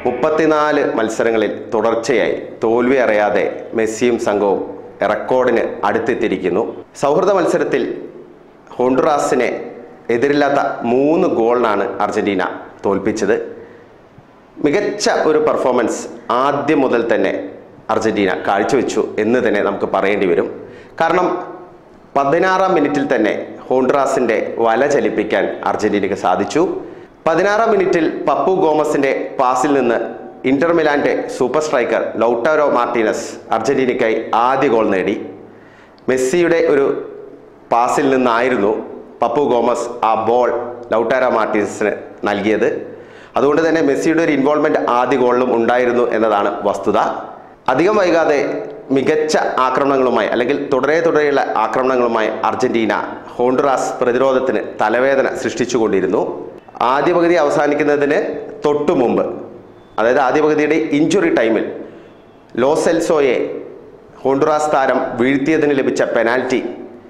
മുപ്പത്തിനാല് മത്സരങ്ങളിൽ തുടർച്ചയായി തോൽവി അറിയാതെ മെസ്സിയും സംഘവും റെക്കോർഡിന് അടുത്തെത്തിയിരിക്കുന്നു സൗഹൃദ മത്സരത്തിൽ ഹോണ്ടുറാസിനെ എതിരില്ലാത്ത മൂന്ന് ഗോളിനാണ് അർജന്റീന തോൽപ്പിച്ചത് മികച്ച ഒരു പെർഫോമൻസ് ആദ്യം മുതൽ തന്നെ അർജന്റീന കാഴ്ചവെച്ചു എന്ന് തന്നെ നമുക്ക് പറയേണ്ടി വരും കാരണം പതിനാറാം മിനിറ്റിൽ തന്നെ ഹോണ്ടുറാസിന്റെ വല ചലിപ്പിക്കാൻ അർജന്റീനയ്ക്ക് സാധിച്ചു പതിനാറാം മിനിറ്റിൽ പപ്പു ഗോമസിന്റെ പാസിൽ നിന്ന് ഇന്റർ മിലാന്റെ സൂപ്പർ സ്ട്രൈക്കർ ലൗട്ടാരോ മാർട്ടീനസ് അർജന്റീനയ്ക്കായി ആദ്യ ഗോൾ നേടി മെസ്സിയുടെ ഒരു പാസിൽ നിന്നായിരുന്നു പപ്പു ഗോമസ് ആ ബോൾ ലൗട്ടാരോ മാർട്ടീനസിന് നൽകിയത് അതുകൊണ്ട് തന്നെ മെസ്സിയുടെ ഒരു ഇൻവോൾവ്മെന്റ് ആദ്യ ഗോളിലും ഉണ്ടായിരുന്നു എന്നതാണ് വസ്തുത അധികം വൈകാതെ മികച്ച ആക്രമണങ്ങളുമായി അല്ലെങ്കിൽ തുടരെ തുടരെയുള്ള ആക്രമണങ്ങളുമായി അർജന്റീന ഹോണ്ടുറാസ് പ്രതിരോധത്തിന് തലവേദന സൃഷ്ടിച്ചുകൊണ്ടിരുന്നു ആദ്യ പകുതി അവസാനിക്കുന്നതിന് തൊട്ടു മുമ്പ് അതായത് ആദ്യ പകുതിയുടെ ഇഞ്ചുറി ടൈമിൽ ലോസെൽസോയെ ഹോണ്ടുറാസ് താരം വീഴ്ത്തിയതിന് ലഭിച്ച പെനാൽറ്റി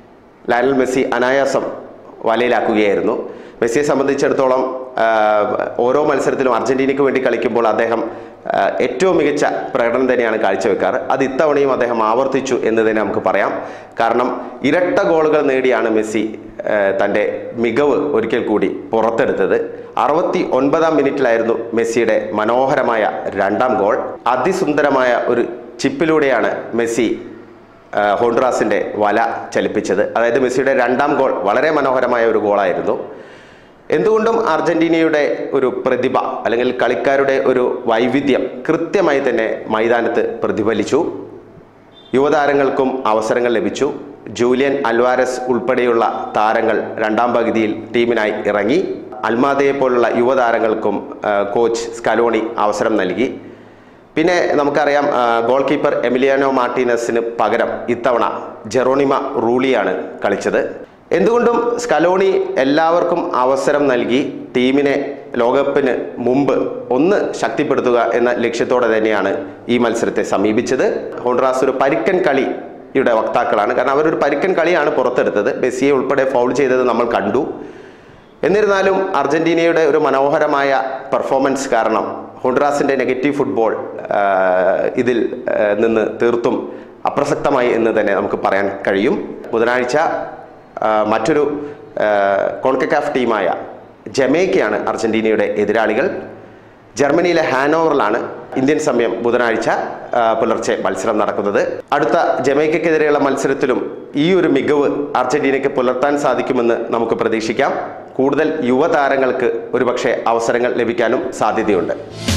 ലയണൽ മെസ്സി അനായാസം വലയിലാക്കുകയായിരുന്നു മെസ്സിയെ സംബന്ധിച്ചിടത്തോളം ആ, ഓരോ മത്സരത്തിലും അർജന്റീനയ്ക്ക് വേണ്ടി കളിക്കുമ്പോൾ അദ്ദേഹം ആ, ഏറ്റവും മികച്ച പ്രകടനം തന്നെയാണ് കാഴ്ചവെക്കാറ് അത് ഇത്തവണയും അദ്ദേഹം ആവർത്തിച്ചു എന്ന് തന്നെ നമുക്ക് പറയാം കാരണം ഇരട്ട ഗോളുകൾ നേടിയാണ് മെസ്സി ആ, തൻ്റെ മികവ് ഒരിക്കൽ കൂടി പുറത്തെടുത്തത് അറുപത്തി ഒൻപതാം മിനിറ്റിലായിരുന്നു മെസ്സിയുടെ മനോഹരമായ രണ്ടാം ഗോൾ അതിസുന്ദരമായ ഒരു ചിപ്പിലൂടെയാണ് മെസ്സി ആ, ഹോണ്ടുറാസിന്റെ വല ചലിപ്പിച്ചത് അതായത് മെസ്സിയുടെ രണ്ടാം ഗോൾ വളരെ മനോഹരമായ ഒരു ഗോളായിരുന്നു എന്തുകൊണ്ടും അർജന്റീനയുടെ ഒരു പ്രതിഭ അല്ലെങ്കിൽ കളിക്കാരുടെ ഒരു വൈവിധ്യം കൃത്യമായി തന്നെ മൈതാനത്ത് പ്രതിഫലിച്ചു യുവതാരങ്ങൾക്കും അവസരങ്ങൾ ലഭിച്ചു ജൂലിയൻ അൽവാരസ് ഉൾപ്പെടെയുള്ള താരങ്ങൾ രണ്ടാം പകുതിയിൽ ടീമിനായി ഇറങ്ങി അൽമാദയെ പോലുള്ള യുവതാരങ്ങൾക്കും ആ, കോച്ച് സ്കലോണി അവസരം നൽകി പിന്നെ നമുക്കറിയാം ആ, ഗോൾ കീപ്പർ എമിലിയാനോ മാർട്ടീനസിന് പകരം ഇത്തവണ ജെറോണിമ റൂളിയാണ് കളിച്ചത് എന്തുകൊണ്ടും സ്കലോണി എല്ലാവർക്കും അവസരം നൽകി ടീമിനെ ലോകകപ്പിന് മുമ്പ് ഒന്ന് ശക്തിപ്പെടുത്തുക എന്ന ലക്ഷ്യത്തോടെ തന്നെയാണ് ഈ മത്സരത്തെ സമീപിച്ചത് ഹോണ്ട്രാസ് ഒരു പരിക്കൻ കളിയുടെ വക്താക്കളാണ് കാരണം അവരൊരു പരിക്കൻ കളിയാണ് പുറത്തെടുത്തത് മെസ്സിയെ ഉൾപ്പെടെ ഫൗൾ ചെയ്തത് നമ്മൾ കണ്ടു എന്നിരുന്നാലും അർജന്റീനയുടെ ഒരു മനോഹരമായ പെർഫോമൻസ് കാരണം ഹോണ്ടുറാസിന്റെ നെഗറ്റീവ് ഫുട്ബോൾ ആ, ഇതിൽ ആ, നിന്ന് തീർത്തും അപ്രസക്തമായി എന്ന് തന്നെ നമുക്ക് പറയാൻ കഴിയും ബുധനാഴ്ച ആ, മറ്റൊരു കോൺകക്കാഫ് ടീമായ ജമൈക്കയാണ് അർജന്റീനയുടെ എതിരാളികൾ ജർമ്മനിയിലെ ഹാനോവറിലാണ് ഇന്ത്യൻ സമയം ബുധനാഴ്ച ആ, പുലർച്ചെ മത്സരം നടക്കുന്നത് അടുത്ത ജമൈക്കയ്ക്കെതിരെയുള്ള മത്സരത്തിലും ഈ ഒരു മികവ് അർജന്റീനയ്ക്ക് പുലർത്താൻ സാധിക്കുമെന്ന് നമുക്ക് പ്രതീക്ഷിക്കാം കൂടുതൽ യുവതാരങ്ങൾക്ക് ഒരുപക്ഷെ അവസരങ്ങൾ ലഭിക്കാനും സാധ്യതയുണ്ട്